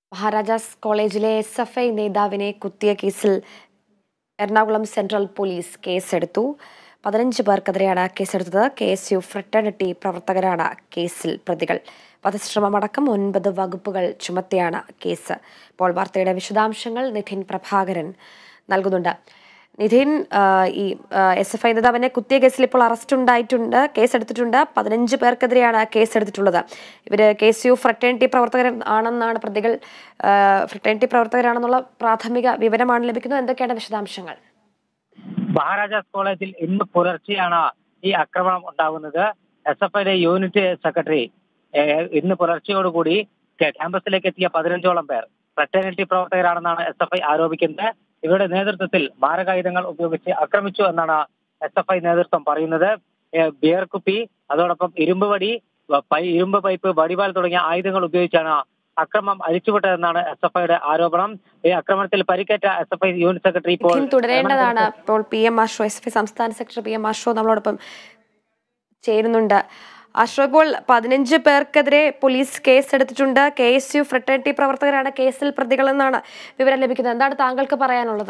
മഹാരാജാസ് കോളേജിലെ S F I നേതാവിനെ കുത്തിയ കേസിൽ എറണാകുളം സെൻട്രൽ പോലീസ് കേസെടുത്തു പതിനഞ്ച് പേർക്കെതിരെയാണ് കേസെടുത്തത് കെ എസ് യു ഫ്രട്ടേണിറ്റി പ്രവർത്തകരാണ് കേസിൽ പ്രതികൾ വധശ്രമമടക്കം ഒൻപത് വകുപ്പുകൾ ചുമത്തിയാണ് കേസ് ഇപ്പോൾ വാർത്തയുടെ വിശദാംശങ്ങൾ നിധിൻ പ്രഭാകരൻ നൽകുന്നുണ്ട് നിധിൻ ആ, ഈ എസ് എഫ് ഐ നേതാവിനെ കുത്തിയ കേസിൽ ഇപ്പോൾ അറസ്റ്റ് ഉണ്ടായിട്ടുണ്ട് കേസെടുത്തിട്ടുണ്ട് പതിനഞ്ച് പേർക്കെതിരെയാണ് കേസെടുത്തിട്ടുള്ളത് ഇവര് കെ എസ് യു ഫ്രട്ടേണിറ്റി പ്രവർത്തകർ ആണെന്നാണ് പ്രതികൾ ആ, ഫ്രട്ടേണിറ്റി പ്രവർത്തകരാണെന്നുള്ള പ്രാഥമിക വിവരമാണ് ലഭിക്കുന്നത് എന്തൊക്കെയാണ് വിശദാംശങ്ങൾ മഹാരാജാസ് കോളേജിൽ ഇന്ന് പുലർച്ചെയാണ് ഈ ആക്രമണം ഉണ്ടാകുന്നത് എസ് എഫ് ഐയുടെ യൂണിറ്റ് സെക്രട്ടറി ഏഹ്, ഇന്ന് പുലർച്ചയോടുകൂടി ക്യാ- ക്യാമ്പസിലേക്ക് എത്തിയ പതിനഞ്ചോളം പേർ ഫ്രട്ടേണിറ്റി പ്രവർത്തകരാണെന്നാണ് എസ് എഫ് ഐ ആരോപിക്കുന്നത് ഇവരുടെ നേതൃത്വത്തിൽ മാരകായുധങ്ങൾ ഉപയോഗിച്ച് ആക്രമിച്ചു എന്നാണ് എസ് എഫ് ഐ നേതൃത്വം പറയുന്നത് ഏഹ്, ബിയർ കുപ്പി അതോടൊപ്പം ഇരുമ്പ് വടി വ- പൈ- ഇരുമ്പ് പൈപ്പ് വടിവാൽ തുടങ്ങിയ ആയുധങ്ങൾ ഉപയോഗിച്ചാണ് അക്രമം അഴിച്ചുവിട്ടതെന്നാണ് എസ് എഫ് ഐയുടെ ആരോപണം ഈ ആക്രമണത്തിൽ പരിക്കേറ്റ S F I unit secretary ഇപ്പോൾ നിധിൻ തുടരേണ്ടതാണ് ഇപ്പോൾ P M Arsho S F I സംസ്ഥാന സെക്രട്ടറി പി എം ആഷോ നമ്മളോടൊപ്പം ചേരുന്നുണ്ട് ആഷോ ഇപ്പോൾ പതിനഞ്ച് പേർക്കെതിരെ പോലീസ് കേസ് എടുത്തിട്ടുണ്ട് കെ എസ് യു ഫ്രട്ടേണിറ്റി പ്രവർത്തകരാണ് കേസിൽ പ്രതികളെന്നാണ് വിവരം ലഭിക്കുന്നത് എന്താണ് താങ്കൾക്ക് പറയാനുള്ളത്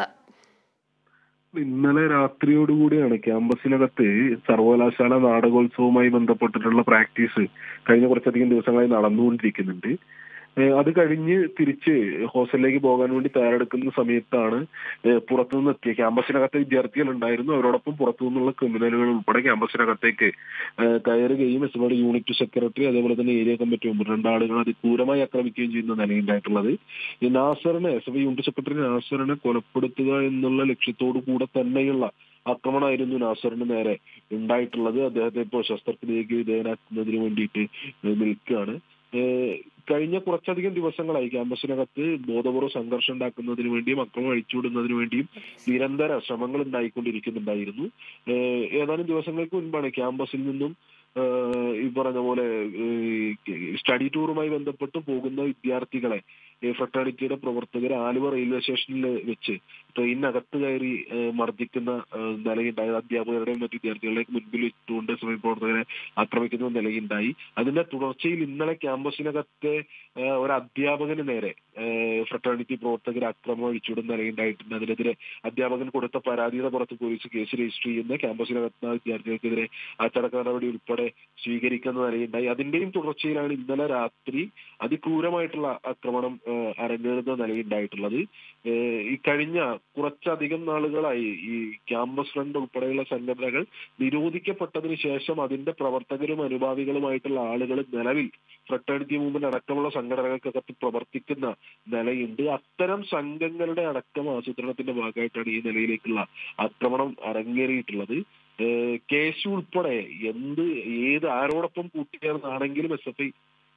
ഇന്നലെ രാത്രിയോടുകൂടിയാണ് ക്യാമ്പസിനകത്ത് സർവകലാശാല നാടകോത്സവവുമായി ബന്ധപ്പെട്ടിട്ടുള്ള പ്രാക്ടീസ് കഴിഞ്ഞ കുറച്ചധികം ദിവസങ്ങളായി നടന്നുകൊണ്ടിരിക്കുന്നുണ്ട് ഏഹ് അത് കഴിഞ്ഞ് തിരിച്ച് ഹോസ്റ്റലിലേക്ക് പോകാൻ വേണ്ടി തയ്യാറെടുക്കുന്ന സമയത്താണ് ഏഹ് പുറത്തുനിന്ന് എത്തിയ ക്യാമ്പസിനകത്തെ വിദ്യാർത്ഥികൾ ഉണ്ടായിരുന്നു അവരോടൊപ്പം പുറത്തു നിന്നുള്ള ക്രിമിനലുകൾ ഉൾപ്പെടെ ക്യാമ്പസിനകത്തേക്ക് ഏഹ് കയറുകയും എസ് എഫ് യൂണിറ്റ് സെക്രട്ടറി അതേപോലെ തന്നെ ഏരിയ കമ്മിറ്റി മെമ്പർ രണ്ടാളുകൾ അതിക്രൂരമായി ആക്രമിക്കുകയും ചെയ്യുന്ന നിലയുണ്ടായിട്ടുള്ളത് ഈ നാസറിനെ എസ് എഫ് യൂണിറ്റ് സെക്രട്ടറി നാസറിനെ കൊലപ്പെടുത്തുക എന്നുള്ള ലക്ഷ്യത്തോടു കൂടെ തന്നെയുള്ള ആക്രമണമായിരുന്നു നാസറിന് നേരെ ഉണ്ടായിട്ടുള്ളത് അദ്ദേഹത്തെ ഇപ്പോൾ ശസ്ത്രക്രിയക്ക് വിധേയനാക്കുന്നതിന് വേണ്ടിയിട്ട് ഏഹ് നിൽക്കുകയാണ് ഏഹ് കഴിഞ്ഞ കുറച്ചധികം ദിവസങ്ങളായി ക്യാമ്പസിനകത്ത് ബോധപൂർവ്വ സംഘർഷം ഉണ്ടാക്കുന്നതിന് വേണ്ടിയും അക്രമം അഴിച്ചുവിടുന്നതിന് വേണ്ടിയും നിരന്തര ശ്രമങ്ങൾ ഉണ്ടായിക്കൊണ്ടിരിക്കുന്നുണ്ടായിരുന്നു ഏഹ് ഏതാനും ദിവസങ്ങൾക്ക് മുൻപാണ് ക്യാമ്പസിൽ നിന്നും ഏഹ് ഈ പറഞ്ഞ പോലെ സ്റ്റഡി ടൂറുമായി ബന്ധപ്പെട്ട് പോകുന്ന വിദ്യാർത്ഥികളെ ഈ ഫ്രട്ടേണിറ്റിയുടെ പ്രവർത്തകർ ആലുവ റെയിൽവേ സ്റ്റേഷനിൽ വെച്ച് ട്രെയിനിനകത്ത് കയറി ഏഹ് മർദ്ദിക്കുന്ന ഏഹ് നിലയുണ്ടായത് അധ്യാപകരുടെയും മറ്റു വിദ്യാർത്ഥികളുടെയും മുൻപിൽ ഇട്ടുകൊണ്ട് സമയ പ്രവർത്തകരെ ആക്രമിക്കുന്ന നിലയുണ്ടായി അതിന്റെ തുടർച്ചയിൽ ഇന്നലെ ക്യാമ്പസിനകത്തെ ഏഹ് ഒരു അധ്യാപകന് നേരെ ഫ്രട്ടേണിറ്റി പ്രവർത്തകർ അക്രമം അഴിച്ചുവിടുന്ന നിലയുണ്ടായിട്ടുണ്ട് അതിനെതിരെ അധ്യാപകൻ കൊടുത്ത പരാതിയുടെ പുറത്ത് പോലീസ് കേസ് രജിസ്റ്റർ ചെയ്യുന്ന ക്യാമ്പസിനകത്ത് വിദ്യാർത്ഥികൾക്കെതിരെ അച്ചടക്ക നടപടി ഉൾപ്പെടെ സ്വീകരിക്കുന്ന നിലയുണ്ടായി അതിന്റെയും തുടർച്ചയിലാണ് ഇന്നലെ രാത്രി അതിക്രൂരമായിട്ടുള്ള ആക്രമണം ഏഹ് അരങ്ങേറുന്ന നിലയുണ്ടായിട്ടുള്ളത് ഏഹ് ഈ കഴിഞ്ഞ കുറച്ചധികം നാളുകളായി ഈ ക്യാമ്പസ് ഫ്രണ്ട് ഉൾപ്പെടെയുള്ള സംഘടനകൾ നിരോധിക്കപ്പെട്ടതിന് ശേഷം അതിന്റെ പ്രവർത്തകരും അനുഭാവികളുമായിട്ടുള്ള ആളുകൾ നിലവിൽ ഫ്രട്ടേണിറ്റി മൂവ്മെന്റ് അടക്കമുള്ള സംഘടനകൾക്കകത്ത് പ്രവർത്തിക്കുന്ന നിലയുണ്ട് അത്തരം സംഘങ്ങളുടെ അടക്കം ആസൂത്രണത്തിന്റെ ഭാഗമായിട്ടാണ് ഈ നിലയിലേക്കുള്ള ആക്രമണം അരങ്ങേറിയിട്ടുള്ളത് ഏഹ് കേസ് ഉൾപ്പെടെ എന്ത് ഏത് ആരോടൊപ്പം കൂട്ടിച്ചേർന്നാണെങ്കിലും എസ് എഫ് ഐ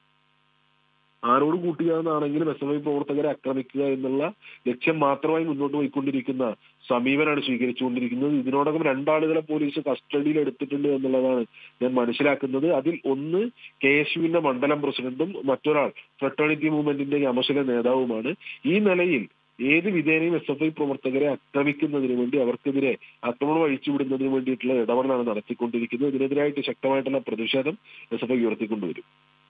ആരോട് കൂട്ടുകയെന്നാണെങ്കിലും എസ് എഫ് ഐ പ്രവർത്തകരെ ആക്രമിക്കുക എന്നുള്ള ലക്ഷ്യം മാത്രമായി മുന്നോട്ട് പോയിക്കൊണ്ടിരിക്കുന്ന സമീപനാണ് സ്വീകരിച്ചുകൊണ്ടിരിക്കുന്നത് ഇതിനോടകം രണ്ടാളുകളെ പോലീസ് കസ്റ്റഡിയിൽ എടുത്തിട്ടുണ്ട് എന്നുള്ളതാണ് ഞാൻ മനസ്സിലാക്കുന്നത് അതിൽ ഒന്ന് കെ എസ് യുവിന്റെ മണ്ഡലം പ്രസിഡന്റും മറ്റൊരാൾ ഫ്രട്ടേണിറ്റി മൂവ്മെന്റിന്റെ ക്യാമ്പസിലെ നേതാവുമാണ് ഈ നിലയിൽ ഏത് വിധേനയും എസ് എഫ് ഐ പ്രവർത്തകരെ ആക്രമിക്കുന്നതിന് വേണ്ടി അവർക്കെതിരെ ആക്രമണം അഴിച്ചുവിടുന്നതിന് വേണ്ടിയിട്ടുള്ള ഇടപെടലാണ് നടത്തിക്കൊണ്ടിരിക്കുന്നത് ഇതിനെതിരായിട്ട് ശക്തമായിട്ടുള്ള പ്രതിഷേധം എസ് എഫ് ഐ ഉയർത്തിക്കൊണ്ടുവരും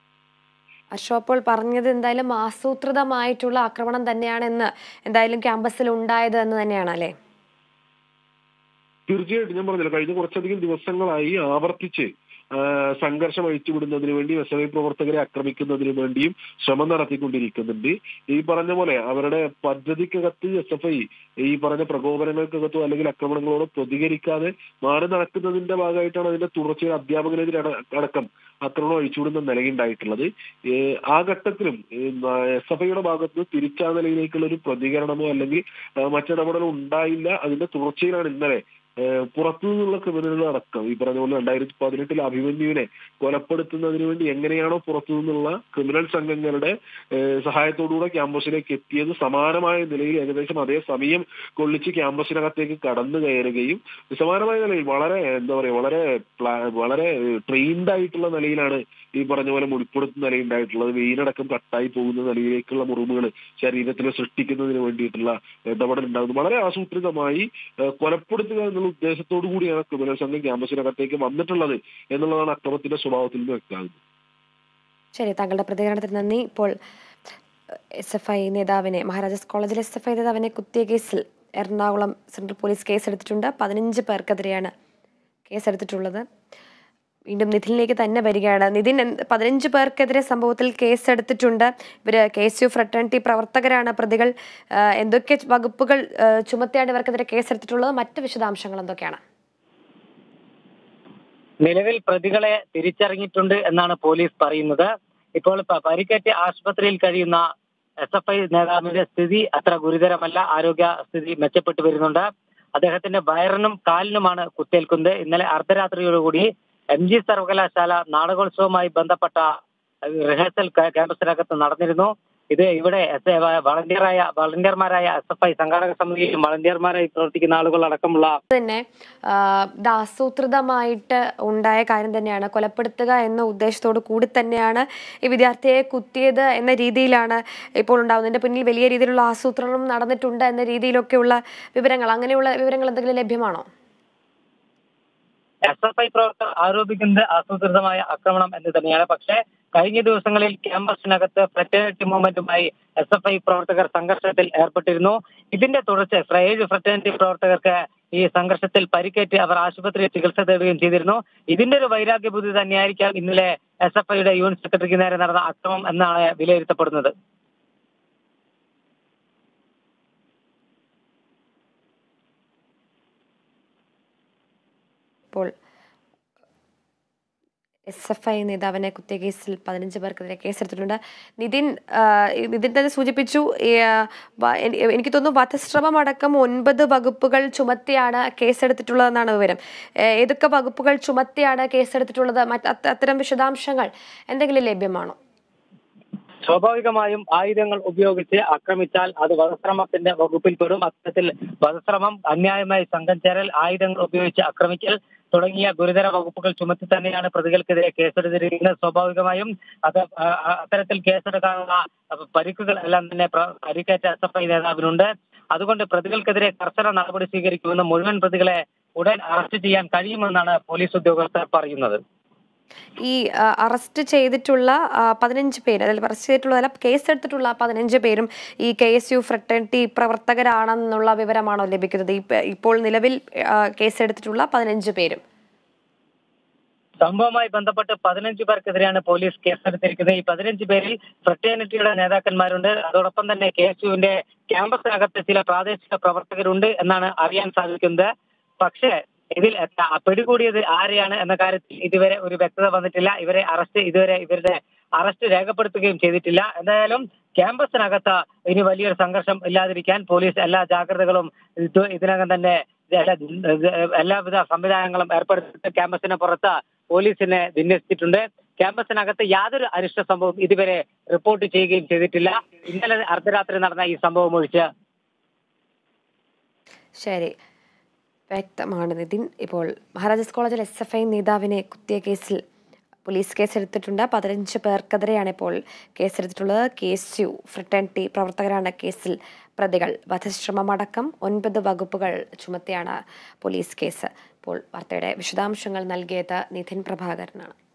അശോ അപ്പോൾ പറഞ്ഞത് എന്തായാലും ആസൂത്രിതമായിട്ടുള്ള ആക്രമണം തന്നെയാണെന്ന് എന്തായാലും ക്യാമ്പസിൽ ഉണ്ടായത് എന്ന് തന്നെയാണ് അല്ലേ തീർച്ചയായിട്ടും ഞാൻ പറഞ്ഞില്ല കഴിഞ്ഞ കുറച്ചധികം ദിവസങ്ങളായി ആവർത്തിച്ച് ആ, സംഘർഷം അഴിച്ചുവിടുന്നതിന് വേണ്ടി എസ് എഫ് ഐ പ്രവർത്തകരെ ആക്രമിക്കുന്നതിന് വേണ്ടിയും ശ്രമം നടത്തിക്കൊണ്ടിരിക്കുന്നുണ്ട് ഈ പറഞ്ഞ പോലെ അവരുടെ പദ്ധതിക്കകത്ത് എസ് എഫ് ഐ ഈ പറഞ്ഞ പ്രകോപനങ്ങൾക്കകത്തോ അല്ലെങ്കിൽ ആക്രമണങ്ങളോടോ പ്രതികരിക്കാതെ മാറി നടക്കുന്നതിന്റെ ഭാഗമായിട്ടാണ് അതിന്റെ തുടർച്ചയായ അധ്യാപകനെതിരെ അട- അടക്കം ആക്രമണം അഴിച്ചുവിടുന്ന നിലയുണ്ടായിട്ടുള്ളത് ഏഹ് ആ ഘട്ടത്തിലും എസ് എഫ് ഐയുടെ ഭാഗത്ത് തിരിച്ചാ നിലയിലേക്കുള്ള ഒരു പ്രതികരണമോ അല്ലെങ്കിൽ ആ, മറ്റിടപെടലോ ഉണ്ടായില്ല അതിന്റെ തുടർച്ചയിലാണ് ഇന്നലെ ഏഹ് പുറത്തു നിന്നുള്ള ക്രിമിനലുകൾ അടക്കം ഈ പറഞ്ഞ പോലെ രണ്ടായിരത്തി പതിനെട്ടിൽ അഭിമന്യുവിനെ കൊലപ്പെടുത്തുന്നതിന് വേണ്ടി എങ്ങനെയാണോ പുറത്തു നിന്നുള്ള ക്രിമിനൽ സംഘങ്ങളുടെ ഏഹ് സഹായത്തോടുകൂടെ ക്യാമ്പസിലേക്ക് എത്തിയത് സമാനമായ നിലയിൽ ഏകദേശം അതേ സമയം കൊള്ളിച്ച് ക്യാമ്പസിനകത്തേക്ക് കടന്നു കയറുകയും സമാനമായ നിലയിൽ വളരെ എന്താ പറയുക വളരെ പ്ലാ- വളരെ ട്രെയിൻഡ് ആയിട്ടുള്ള നിലയിലാണ് ഈ പറഞ്ഞ പോലെ മുടിപ്പെടുത്തുന്ന നിലയുണ്ടായിട്ടുള്ളത് വെയിലടക്കം കട്ടായി പോകുന്ന നിലയിലേക്കുള്ള മുറിവുകൾ ശരീരത്തിൽ സൃഷ്ടിക്കുന്നതിന് വേണ്ടിയിട്ടുള്ള ഇടപെടൽ ഉണ്ടാകുന്നു വളരെ ആസൂത്രിതമായി ഏഹ് കൊലപ്പെടുത്തുക എന്നുള്ള ഉദ്ദേശത്തോടു കൂടിയാണ് ക്രിമിനൽ സംഘം ക്യാമ്പസിനകത്തേക്ക് വന്നിട്ടുള്ളത് എന്നുള്ളതാണ് അക്രമത്തിന്റെ സ്വഭാവത്തിൽ നിന്ന് വ്യക്തമാകുന്നത് ശരി താങ്കളുടെ പ്രതികരണത്തിന് നന്ദി ഇപ്പോൾ എസ് എഫ് ഐ നേതാവിനെ മഹാരാജാസ് കോളേജിലെ എസ് എഫ് ഐ നേതാവിനെ കുത്തിയ കേസിൽ എറണാകുളം സെൻട്രൽ പോലീസ് കേസെടുത്തിട്ടുണ്ട് പതിനഞ്ച് പേർക്കെതിരെയാണ് കേസെടുത്തിട്ടുള്ളത് വീണ്ടും നിധിനിലേക്ക് തന്നെ വരികയാണ് നിതിൻ എന്ത്- പതിനഞ്ച് പേർക്കെതിരെ സംഭവത്തിൽ കേസെടുത്തിട്ടുണ്ട് ഇവര് കെ എസ് യു ഫ്രട്ടേണിറ്റി പ്രവർത്തകരാണ് പ്രതികൾ ആ, എന്തൊക്കെ വകുപ്പുകൾ ആ, ചുമത്തിയാണ് ഇവർക്കെതിരെ കേസെടുത്തിട്ടുള്ളത് മറ്റ് വിശദാംശങ്ങൾ എന്തൊക്കെയാണ് നിലവിൽ പ്രതികളെ തിരിച്ചറിഞ്ഞിട്ടുണ്ട് എന്നാണ് പോലീസ് പറയുന്നത് ഇപ്പോൾ പ- പരിക്കേറ്റ് ആശുപത്രിയിൽ കഴിയുന്ന എസ് എഫ് ഐ നേതാവിന്റെ സ്ഥിതി അത്ര ഗുരുതരമല്ല ആരോഗ്യ സ്ഥിതി മെച്ചപ്പെട്ടു വരുന്നുണ്ട് അദ്ദേഹത്തിന്റെ വയറിനും കാലിനുമാണ് കുത്തേൽക്കുന്നത് ഇന്നലെ അർദ്ധരാത്രിയോടുകൂടി എം ജി സർവകലാശാല നാടകോത്സവവുമായി ബന്ധപ്പെട്ട റിഹേഴ്സൽ ക- ക്യാമ്പസിനകത്ത് നടന്നിരുന്നു ഇത് ഇവിടെ എസ് വളണ്ടിയറായ വളണ്ടിയർമാരായ എസ് എഫ് ഐ സംഘാടക സമിതിയിലും വളണ്ടിയർമാരായി പ്രവർത്തിക്കുന്ന ആളുകൾ അടക്കമുള്ള തന്നെ ആ, ഇത് ആസൂത്രിതമായിട്ട് ഉണ്ടായ കാര്യം തന്നെയാണ് കൊലപ്പെടുത്തുക എന്ന ഉദ്ദേശത്തോടു കൂടി തന്നെയാണ് ഈ വിദ്യാർത്ഥിയെ കുത്തിയത് എന്ന രീതിയിലാണ് ഇപ്പോൾ ഉണ്ടാകുന്നത് ഇതിന്റെ പിന്നിൽ വലിയ രീതിയിലുള്ള ആസൂത്രണം നടന്നിട്ടുണ്ട് എന്ന രീതിയിലൊക്കെയുള്ള വിവരങ്ങൾ അങ്ങനെയുള്ള വിവരങ്ങൾ എന്തെങ്കിലും ലഭ്യമാണോ എസ് എഫ് ഐ പ്രവർത്തകർ ആരോപിക്കുന്നത് ആസൂത്രിതമായ ആക്രമണം എന്ന് തന്നെയാണ് പക്ഷേ കഴിഞ്ഞ ദിവസങ്ങളിൽ ക്യാമ്പസിനകത്ത് ഫ്രറ്റേണിറ്റി മൂവ്മെന്റുമായി എസ് എഫ് ഐ പ്രവർത്തകർ സംഘർഷത്തിൽ ഏർപ്പെട്ടിരുന്നു ഇതിന്റെ തുടർച്ച ഏഴ് ഫ്രറ്റേണിറ്റി പ്രവർത്തകർക്ക് ഈ സംഘർഷത്തിൽ പരിക്കേറ്റ് അവർ ആശുപത്രിയിൽ ചികിത്സ തേടുകയും ചെയ്തിരുന്നു ഇതിന്റെ ഒരു വൈരാഗ്യ ബുദ്ധി തന്നെയായിരിക്കാം ഇന്നലെ എസ് എഫ് ഐയുടെ യൂണിറ്റ് സെക്രട്ടറിക്ക് നേരെ നടന്ന അക്രമം എന്നാണ് വിലയിരുത്തപ്പെടുന്നത് ഇപ്പോൾ എസ് എഫ് ഐ നേതാവിനെ കുത്തിയ കേസിൽ പതിനഞ്ച് പേർക്കെതിരെ കേസെടുത്തിട്ടുണ്ട് നിതിൻ ആ, നിതിൻ തന്നെ സൂചിപ്പിച്ചു ഈ, ആ, വ- എനി- എനിക്ക് തോന്നുന്നു വധശ്രമം അടക്കം ഒൻപത് വകുപ്പുകൾ ചുമത്തിയാണ് കേസെടുത്തിട്ടുള്ളതെന്നാണ് വിവരം ഏ, ഏതൊക്കെ വകുപ്പുകൾ ചുമത്തിയാണ് കേസെടുത്തിട്ടുള്ളത് മറ്റ് അത്ത- അത്തരം വിശദാംശങ്ങൾ എന്തെങ്കിലും ലഭ്യമാണോ സ്വാഭാവികമായും ആയുധങ്ങൾ ഉപയോഗിച്ച് ആക്രമിച്ചാൽ അത് വധശ്രമത്തിന്റെ വകുപ്പിൽ പെടും അത്തരത്തിൽ വധശ്രമം അന്യായമായി സംഘം ചേരൽ ആയുധങ്ങൾ ഉപയോഗിച്ച് ആക്രമിക്കൽ തുടങ്ങിയ ഗുരുതര വകുപ്പുകൾ ചുമത്തി തന്നെയാണ് പ്രതികൾക്കെതിരെ കേസെടുത്തിരിക്കുന്നത് സ്വാഭാവികമായും അത് ആ, ആ, അത്തരത്തിൽ കേസെടുക്കാനുള്ള പരിക്കുകൾ എല്ലാം തന്നെ പ്ര- പരിക്കേറ്റ എസ് എഫ് ഐ നേതാവിനുണ്ട് അതുകൊണ്ട് പ്രതികൾക്കെതിരെ കർശന നടപടി സ്വീകരിക്കുമെന്ന് മുഴുവൻ പ്രതികളെ ഉടൻ അറസ്റ്റ് ചെയ്യാൻ കഴിയുമെന്നാണ് പോലീസ് ഉദ്യോഗസ്ഥർ പറയുന്നത് ഈ ആ, അറസ്റ്റ് ചെയ്തിട്ടുള്ള ആ, പതിനഞ്ച് പേര് അതിൽ അറസ്റ്റ് ചെയ്തിട്ടുള്ളതല്ല കേസെടുത്തിട്ടുള്ള പതിനഞ്ച് പേരും ഈ കെ എസ് യു ഫ്രട്ടേണിറ്റി പ്രവർത്തകരാണെന്നുള്ള വിവരമാണോ ലഭിക്കുന്നത് ഇപ്പ- ഇപ്പോൾ നിലവിൽ ആ, കേസെടുത്തിട്ടുള്ള പതിനഞ്ച് പേരും സംഭവവുമായി ബന്ധപ്പെട്ട് പതിനഞ്ച് പേർക്കെതിരെയാണ് പോലീസ് കേസെടുത്തിരിക്കുന്നത് ഈ പതിനഞ്ച് പേരിൽ ഫ്രറ്റേണിറ്റിയുടെ നേതാക്കന്മാരുണ്ട് അതോടൊപ്പം തന്നെ കെ എസ് യുവിന്റെ ക്യാമ്പസിനകത്ത് ചില പ്രാദേശിക പ്രവർത്തകരുണ്ട് എന്നാണ് അറിയാൻ സാധിക്കുന്നത് പക്ഷേ ഇതിൽ എത്ത- പിടികൂടിയത് ആരെയാണ് എന്ന കാര്യത്തിൽ ഇതുവരെ ഒരു വ്യക്തത വന്നിട്ടില്ല ഇവരെ അറസ്റ്റ് ഇതുവരെ ഇവരുടെ അറസ്റ്റ് രേഖപ്പെടുത്തുകയും ചെയ്തിട്ടില്ല എന്തായാലും ക്യാമ്പസിനകത്ത് ഇനി വലിയൊരു സംഘർഷം ഇല്ലാതിരിക്കാൻ പോലീസ് എല്ലാ ജാഗ്രതകളും ഇത് ഇതിനകം തന്നെ എല്ലാ- എല്ലാവിധ സംവിധാനങ്ങളും ഏർപ്പെടുത്തിയിട്ട് ക്യാമ്പസിന് പുറത്ത് പോലീസിനെ വിന്യസിച്ചിട്ടുണ്ട് ക്യാമ്പസിനകത്ത് യാതൊരു അനിഷ്ട സംഭവം ഇതുവരെ റിപ്പോർട്ട് ചെയ്യുകയും ചെയ്തിട്ടില്ല ഇന്നലെ അർദ്ധരാത്രി നടന്ന ഈ സംഭവം ഒഴിച്ച് ശരി വ്യക്തമാണ് നിതിൻ ഇപ്പോൾ മഹാരാജാസ് കോളേജിൽ എസ് എഫ് ഐ നേതാവിനെ കുത്തിയ കേസിൽ പോലീസ് കേസെടുത്തിട്ടുണ്ട് പതിനഞ്ച് പേർക്കെതിരെയാണ് ഇപ്പോൾ കേസെടുത്തിട്ടുള്ളത് കെ എസ് യു ഫ്രട്ടേണിറ്റി പ്രവർത്തകരാണ് കേസിൽ പ്രതികൾ വധശ്രമമടക്കം ഒൻപത് വകുപ്പുകൾ ചുമത്തിയാണ് പോലീസ് കേസ് ഇപ്പോൾ വാർത്തയുടെ വിശദാംശങ്ങൾ നൽകിയത് നിതിൻ പ്രഭാകരനാണ്